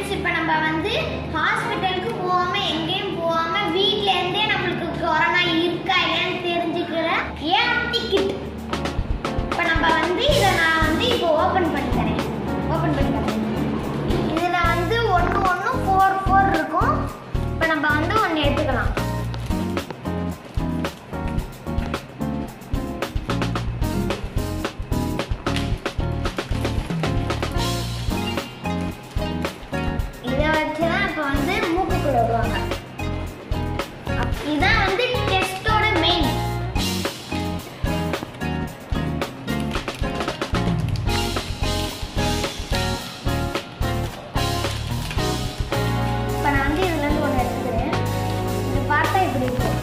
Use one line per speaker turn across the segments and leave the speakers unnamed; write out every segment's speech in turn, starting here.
friends இப்போ நம்ம வந்து ஹாஸ்பிட்டலுக்கு போகாம எங்கேயும் போகாம வீட்ல இருந்தே நம்மளுக்கு கொரோனா இருக்கா இல்லையான்னு தெரிஞ்சுக்கிற ஏஆர்டி கிட் இப்போ நம்ம வந்து இதை நான் வந்து இப்போ ஓப்பன் பண்ணி தரேன் ஓப்பன் பண்ணி தரேன் இதில் வந்து ஒன்று ஒன்று ஃபோர் ஃபோர் இருக்கும் இப்போ நம்ம வந்து ஒன்று எடுத்துக்கலாம் இதை வச்சு தான் இப்போ வந்து மூக்குக்குள்ள விடுவாங்க அப்- இதான் வந்து டெஸ்டோட மெயின் இப்போ நான் வந்து இதுலேருந்து ஒன்று எடுத்துக்கிறேன் இது பார்த்தா இப்படி இருக்கும்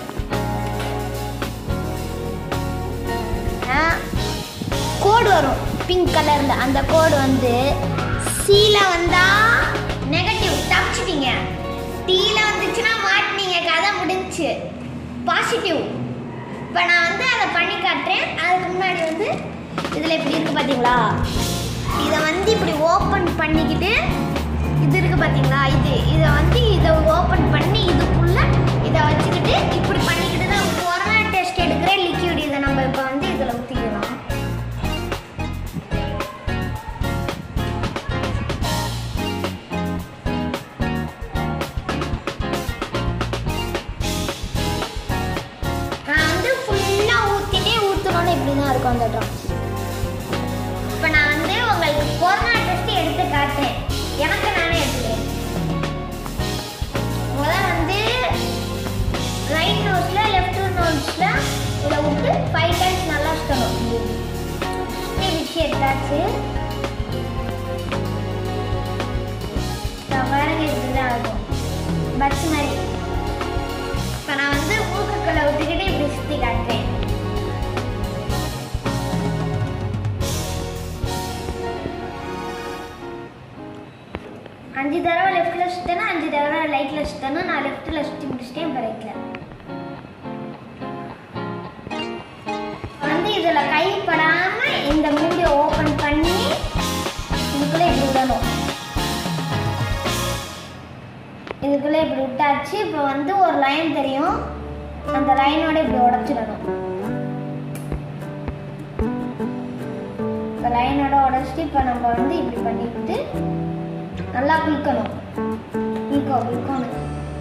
கோடு வரும் பிங்க் கலரில் அந்த கோடு வந்து சீல வந்தா நெகட்டிவ் தப்பிச்சிட்டீங்க டீல வந்துச்சுன்னா மாட்டினீங்க கதை முடிஞ்சுச்சு பாசிட்டிவ் இப்போ நான் வந்து அதை பண்ணி காட்டுறேன் அதுக்கு முன்னாடி வந்து இதில் இப்படி இருக்கு பார்த்தீங்களா இதை வந்து இப்படி ஓப்பன் பண்ணிக்கிட்டு இது இருக்கு பார்த்தீங்களா இது இதை வந்து இதை ஓப்பன் பண்ணி இதுக்குள்ள இதை வச்சுக்கிட்டு இப்படி பண்ணிக்கிட்டு தான் கொரோனா டெஸ்ட் எடுக்கிற லிக்யூட் இதை நம்ம இப்போ வந்து இதில் ஊற்றிக்கலாம் நான் வந்து ஃபுல்லாக ஊற்றிட்டே ஊற்றணும்னு இப்படி தான் இருக்கும் அந்த ட்ராப்ஸ் இப்போ நான் வந்து உங்களுக்கு கொரோனா டெஸ்ட் எடுத்து காட்டுறேன் எனக்கு நானே எடுத்துக்கிறேன் முதல்ல வந்து ரைட் நோஸில் லெஃப்ட் நோஸில் இதை விட்டு ஃபைவ் டைம்ஸ் நல்லா சுற்றணும் சுற்றி விட்டு எடுத்தாச்சு பாருங்க இப்படிதான் இருக்கும் பட்ஸ் மாதிரி இப்போ நான் வந்து மூக்குக்குள்ள விட்டுக்கிட்டு இப்படி சுற்றி காட்டுறேன் அஞ்சு தடவை லெஃப்ட்ல சுத்தணும் அஞ்சு தடவை ரைட்ல சுத்தணும் நான் லெஃப்ட்ல சுத்தி முடிச்சிட்டேன் இப்போ ரைட்ல வந்து இதுல கை படாம இந்த மூடியை ஓபன் பண்ணி இதுக்குள்ள இப்படி விடணும் இதுக்குள்ள இப்படி விட்டாச்சு இப்போ வந்து ஒரு லைன் தெரியும் அந்த லைனோட இப்படி உடைச்சிடணும் இந்த லைனோட உடைச்சிட்டு இப்போ நம்ம வந்து இப்படி பண்ணிக்கிட்டு நல்லா குளிக்கணும் குளிக்கோ குளிக்கணும்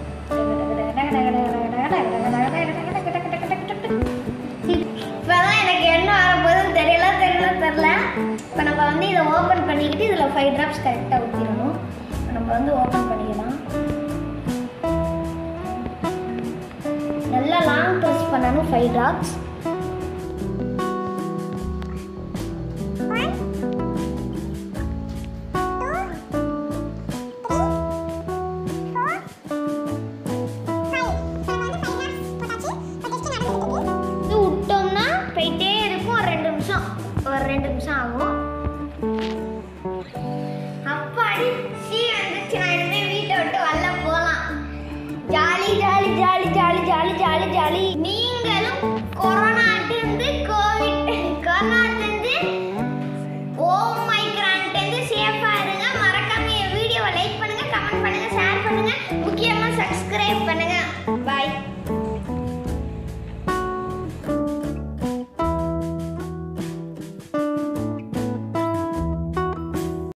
இப்பதான் எனக்கு என்ன வரப்போகுதுன்னு தெரியல தெரியல தெரியல இப்போ நம்ம வந்து இதை ஓப்பன் பண்ணிக்கிட்டு இதில் ஃபைவ் ட்ராப்ஸ் கரெக்டாக ஊற்றிடணும் இப்போ நம்ம வந்து ஓப்பன் பண்ணிக்கலாம் நல்லா லாங் ப்ரெஸ் பண்ணணும் ஃபைவ் ட்ராப்ஸ்